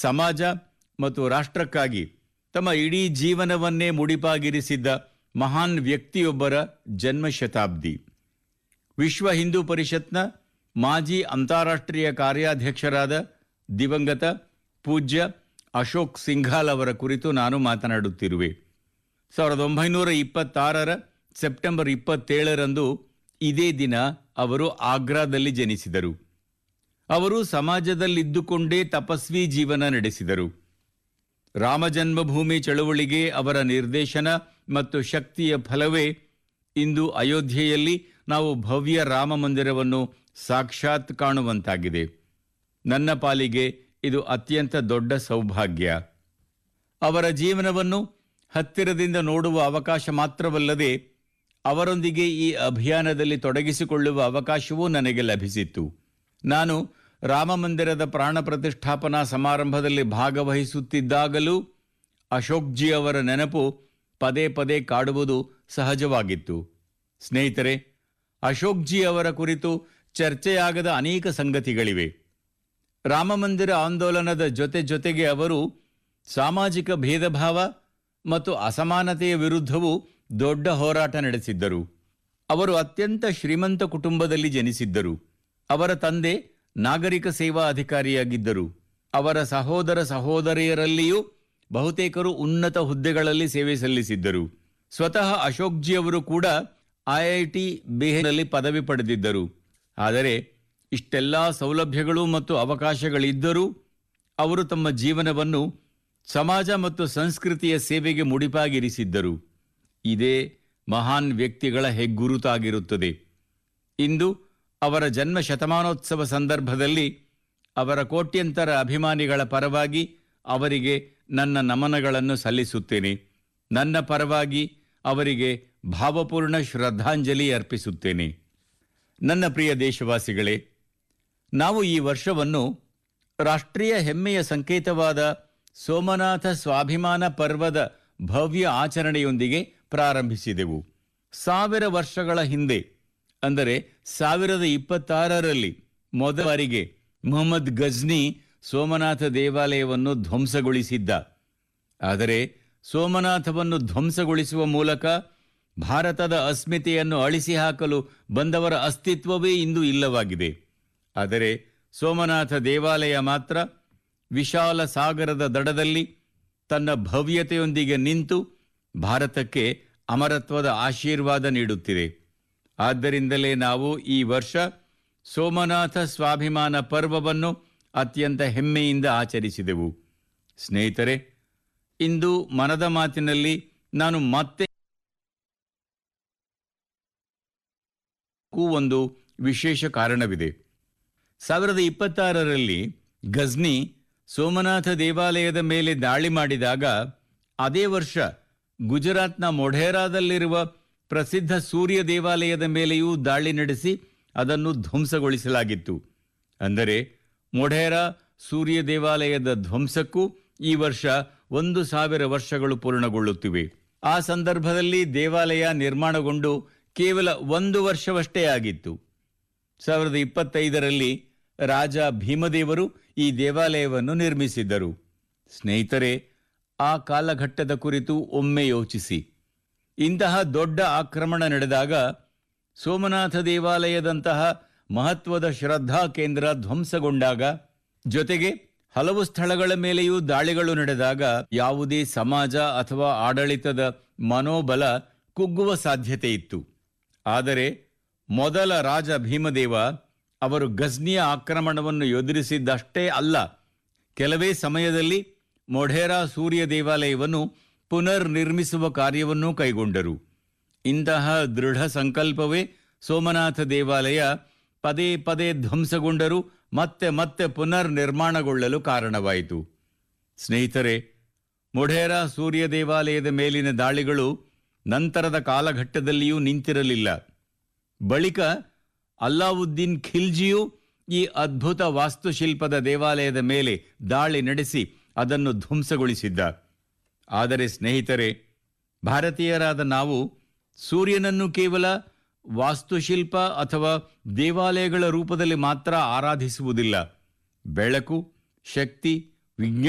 ಸಮಾಜ ಮತ್ತು ರಾಷ್ಟ್ರಕ್ಕಾಗಿ ತಮ್ಮ ಇಡೀ ಜೀವನವನ್ನೇ ಮುಡಿಪಾಗಿರಿಸಿದ್ದ ಮಹಾನ್ ವ್ಯಕ್ತಿಯೊಬ್ಬರ ಜನ್ಮ ಶತಾಬ್ದಿ ವಿಶ್ವ ಹಿಂದೂ ಪರಿಷತ್ನ ಮಾಜಿ ಅಂತಾರಾಷ್ಟ್ರೀಯ ಕಾರ್ಯಾಧ್ಯಕ್ಷರಾದ ದಿವಂಗತ ಪೂಜ್ಯ ಅಶೋಕ್ ಸಿಂಘಾಲ್ ಅವರ ಕುರಿತು ನಾನು ಮಾತನಾಡುತ್ತಿರುವೆ ಸಾವಿರದ ಒಂಬೈನೂರ ಇಪ್ಪತ್ತಾರರ ಸೆಪ್ಟೆಂಬರ್ ಇಪ್ಪತ್ತೇಳರಂದು ಇದೇ ದಿನ ಅವರು ಆಗ್ರಾದಲ್ಲಿ ಜನಿಸಿದರು ಅವರು ಸಮಾಜದಲ್ಲಿದ್ದುಕೊಂಡೇ ತಪಸ್ವಿ ಜೀವನ ನಡೆಸಿದರು ರಾಮಜನ್ಮಭೂಮಿ ಚಳುವಳಿಗೆ ಅವರ ನಿರ್ದೇಶನ ಮತ್ತು ಶಕ್ತಿಯ ಫಲವೇ ಇಂದು ಅಯೋಧ್ಯೆಯಲ್ಲಿ ನಾವು ಭವ್ಯ ರಾಮ ಮಂದಿರವನ್ನು ಸಾಕ್ಷಾತ್ ಕಾಣುವಂತಾಗಿದೆ ನನ್ನ ಪಾಲಿಗೆ ಇದು ಅತ್ಯಂತ ದೊಡ್ಡ ಸೌಭಾಗ್ಯ ಅವರ ಜೀವನವನ್ನು ಹತ್ತಿರದಿಂದ ನೋಡುವ ಅವಕಾಶ ಮಾತ್ರವಲ್ಲದೆ ಅವರೊಂದಿಗೆ ಈ ಅಭಿಯಾನದಲ್ಲಿ ತೊಡಗಿಸಿಕೊಳ್ಳುವ ಅವಕಾಶವೂ ನನಗೆ ಲಭಿಸಿತ್ತು ನಾನು ರಾಮಮಂದಿರದ ಪ್ರಾಣ ಪ್ರತಿಷ್ಠಾಪನಾ ಸಮಾರಂಭದಲ್ಲಿ ಭಾಗವಹಿಸುತ್ತಿದ್ದಾಗಲೂ ಅಶೋಕ್ಜಿ ಅವರ ನೆನಪು ಪದೇ ಪದೇ ಕಾಡುವುದು ಸಹಜವಾಗಿತ್ತು ಸ್ನೇಹಿತರೆ ಅಶೋಕ್ಜಿ ಅವರ ಕುರಿತು ಚರ್ಚೆಯಾಗದ ಅನೇಕ ಸಂಗತಿಗಳಿವೆ ರಾಮಮಂದಿರ ಆಂದೋಲನದ ಜೊತೆ ಜೊತೆಗೆ ಅವರು ಸಾಮಾಜಿಕ ಭೇದಭಾವ ಮತ್ತು ಅಸಮಾನತೆಯ ವಿರುದ್ಧವೂ ದೊಡ್ಡ ಹೋರಾಟ ನಡೆಸಿದ್ದರು ಅವರು ಅತ್ಯಂತ ಶ್ರೀಮಂತ ಕುಟುಂಬದಲ್ಲಿ ಜನಿಸಿದ್ದರು ಅವರ ತಂದೆ ನಾಗರಿಕ ಸೇವಾ ಅಧಿಕಾರಿಯಾಗಿದ್ದರು ಅವರ ಸಹೋದರ ಸಹೋದರಿಯರಲ್ಲಿಯೂ ಬಹುತೇಕರು ಉನ್ನತ ಹುದ್ದೆಗಳಲ್ಲಿ ಸೇವೆ ಸಲ್ಲಿಸಿದ್ದರು ಸ್ವತಃ ಅಶೋಕ್ಜಿ ಅವರು ಕೂಡ ಐಐಟಿ ಬಿಹಾರ್ನಲ್ಲಿ ಪದವಿ ಪಡೆದಿದ್ದರು ಆದರೆ ಇಷ್ಟೆಲ್ಲ ಸೌಲಭ್ಯಗಳು ಮತ್ತು ಅವಕಾಶಗಳಿದ್ದರೂ ಅವರು ತಮ್ಮ ಜೀವನವನ್ನು ಸಮಾಜ ಮತ್ತು ಸಂಸ್ಕೃತಿಯ ಸೇವೆಗೆ ಮುಡಿಪಾಗಿರಿಸಿದ್ದರು ಇದೇ ಮಹಾನ್ ವ್ಯಕ್ತಿಗಳ ಹೆಗ್ಗುರುತಾಗಿರುತ್ತದೆ ಇಂದು ಅವರ ಜನ್ಮ ಶತಮಾನೋತ್ಸವ ಸಂದರ್ಭದಲ್ಲಿ ಅವರ ಕೋಟ್ಯಂತರ ಅಭಿಮಾನಿಗಳ ಪರವಾಗಿ ಅವರಿಗೆ ನನ್ನ ನಮನಗಳನ್ನು ಸಲ್ಲಿಸುತ್ತೇನೆ ನನ್ನ ಪರವಾಗಿ ಅವರಿಗೆ ಭಾವಪೂರ್ಣ ಶ್ರದ್ಧಾಂಜಲಿ ಅರ್ಪಿಸುತ್ತೇನೆ ನನ್ನ ಪ್ರಿಯ ದೇಶವಾಸಿಗಳೇ ನಾವು ಈ ವರ್ಷವನ್ನು ರಾಷ್ಟ್ರೀಯ ಹೆಮ್ಮೆಯ ಸಂಕೇತವಾದ ಸೋಮನಾಥ ಸ್ವಾಭಿಮಾನ ಪರ್ವದ ಭವ್ಯ ಆಚರಣೆಯೊಂದಿಗೆ ಪ್ರಾರಂಭಿಸಿದೆವು ಸಾವಿರ ವರ್ಷಗಳ ಹಿಂದೆ ಅಂದರೆ ಸಾವಿರದ ಇಪ್ಪತ್ತಾರರಲ್ಲಿ ಮೊದಲ ಬಾರಿಗೆ ಮೊಹಮ್ಮದ್ ಗಜ್ನಿ ಸೋಮನಾಥ ದೇವಾಲಯವನ್ನು ಧ್ವಂಸಗೊಳಿಸಿದ್ದ ಆದರೆ ಸೋಮನಾಥವನ್ನು ಧ್ವಂಸಗೊಳಿಸುವ ಮೂಲಕ ಭಾರತದ ಅಸ್ಮಿತೆಯನ್ನು ಅಳಿಸಿ ಹಾಕಲು ಬಂದವರ ಅಸ್ತಿತ್ವವೇ ಇಂದು ಇಲ್ಲವಾಗಿದೆ ಆದರೆ ಸೋಮನಾಥ ದೇವಾಲಯ ಮಾತ್ರ ವಿಶಾಲ ಸಾಗರದ ದಡದಲ್ಲಿ ತನ್ನ ಭವ್ಯತೆಯೊಂದಿಗೆ ನಿಂತು ಭಾರತಕ್ಕೆ ಅಮರತ್ವದ ಆಶೀರ್ವಾದ ನೀಡುತ್ತಿದೆ ಆದ್ದರಿಂದಲೇ ನಾವು ಈ ವರ್ಷ ಸೋಮನಾಥ ಸ್ವಾಭಿಮಾನ ಪರ್ವವನ್ನು ಅತ್ಯಂತ ಹೆಮ್ಮೆಯಿಂದ ಆಚರಿಸಿದೆವು ಸ್ನೇಹಿತರೆ ಇಂದು ಮನದ ಮಾತಿನಲ್ಲಿ ನಾನು ಮತ್ತೆ ಒಂದು ವಿಶೇಷ ಕಾರಣವಿದೆ ಸಾವಿರದ ಇಪ್ಪತ್ತಾರರಲ್ಲಿ ಗಜ್ನಿ ಸೋಮನಾಥ ದೇವಾಲಯದ ಮೇಲೆ ದಾಳಿ ಮಾಡಿದಾಗ ಅದೇ ವರ್ಷ ಗುಜರಾತ್ನ ಮೊಢೇರಾದಲ್ಲಿರುವ ಪ್ರಸಿದ್ಧ ಸೂರ್ಯ ದೇವಾಲಯದ ಮೇಲೆಯೂ ದಾಳಿ ನಡೆಸಿ ಅದನ್ನು ಧ್ವಂಸಗೊಳಿಸಲಾಗಿತ್ತು ಅಂದರೆ ಮೊಢೇರಾ ಸೂರ್ಯ ದೇವಾಲಯದ ಧ್ವಂಸಕ್ಕೂ ಈ ವರ್ಷ ಒಂದು ಸಾವಿರ ವರ್ಷಗಳು ಪೂರ್ಣಗೊಳ್ಳುತ್ತಿವೆ ಆ ಸಂದರ್ಭದಲ್ಲಿ ದೇವಾಲಯ ನಿರ್ಮಾಣಗೊಂಡು ಕೇವಲ ಒಂದು ವರ್ಷವಷ್ಟೇ ಆಗಿತ್ತು ಸಾವಿರದ ಇಪ್ಪತ್ತೈದರಲ್ಲಿ ರಾಜ ಭೀಮದೇವರು ಈ ದೇವಾಲಯವನ್ನು ನಿರ್ಮಿಸಿದ್ದರು ಸ್ನೇಹಿತರೆ ಆ ಕಾಲಘಟ್ಟದ ಕುರಿತು ಒಮ್ಮೆ ಯೋಚಿಸಿ ಇಂತಹ ದೊಡ್ಡ ಆಕ್ರಮಣ ನಡೆದಾಗ ಸೋಮನಾಥ ದೇವಾಲಯದಂತಹ ಮಹತ್ವದ ಶ್ರದ್ಧಾ ಕೇಂದ್ರ ಧ್ವಂಸಗೊಂಡಾಗ ಜೊತೆಗೆ ಹಲವು ಸ್ಥಳಗಳ ಮೇಲೆಯೂ ದಾಳಿಗಳು ನಡೆದಾಗ ಯಾವುದೇ ಸಮಾಜ ಅಥವಾ ಆಡಳಿತದ ಮನೋಬಲ ಕುಗ್ಗುವ ಸಾಧ್ಯತೆ ಇತ್ತು ಆದರೆ ಮೊದಲ ರಾಜ ಭೀಮದೇವ ಅವರು ಗಜ್ನಿಯ ಆಕ್ರಮಣವನ್ನು ಎದುರಿಸಿದ್ದಷ್ಟೇ ಅಲ್ಲ ಕೆಲವೇ ಸಮಯದಲ್ಲಿ ಮೊಢೇರಾ ಸೂರ್ಯ ದೇವಾಲಯವನ್ನು ಪುನರ್ ನಿರ್ಮಿಸುವ ಕಾರ್ಯವನ್ನೂ ಕೈಗೊಂಡರು ಇಂತಹ ದೃಢ ಸಂಕಲ್ಪವೇ ಸೋಮನಾಥ ದೇವಾಲಯ ಪದೇ ಪದೇ ಧ್ವಂಸಗೊಂಡರೂ ಮತ್ತೆ ಮತ್ತೆ ಪುನರ್ ನಿರ್ಮಾಣಗೊಳ್ಳಲು ಕಾರಣವಾಯಿತು ಸ್ನೇಹಿತರೆ ಮೊಢೇರಾ ಸೂರ್ಯ ದೇವಾಲಯದ ಮೇಲಿನ ದಾಳಿಗಳು ನಂತರದ ಕಾಲಘಟ್ಟದಲ್ಲಿಯೂ ನಿಂತಿರಲಿಲ್ಲ ಬಳಿಕ ಅಲ್ಲಾವುದ್ದೀನ್ ಖಿಲ್ಜಿಯು ಈ ಅದ್ಭುತ ವಾಸ್ತುಶಿಲ್ಪದ ದೇವಾಲಯದ ಮೇಲೆ ದಾಳಿ ನಡೆಸಿ ಅದನ್ನು ಧ್ವಂಸಗೊಳಿಸಿದ್ದ ಆದರೆ ಸ್ನೇಹಿತರೆ ಭಾರತೀಯರಾದ ನಾವು ಸೂರ್ಯನನ್ನು ಕೇವಲ ವಾಸ್ತುಶಿಲ್ಪ ಅಥವಾ ದೇವಾಲಯಗಳ ರೂಪದಲ್ಲಿ ಮಾತ್ರ ಆರಾಧಿಸುವುದಿಲ್ಲ ಬೆಳಕು ಶಕ್ತಿ ವಿಜ್ಞಾನ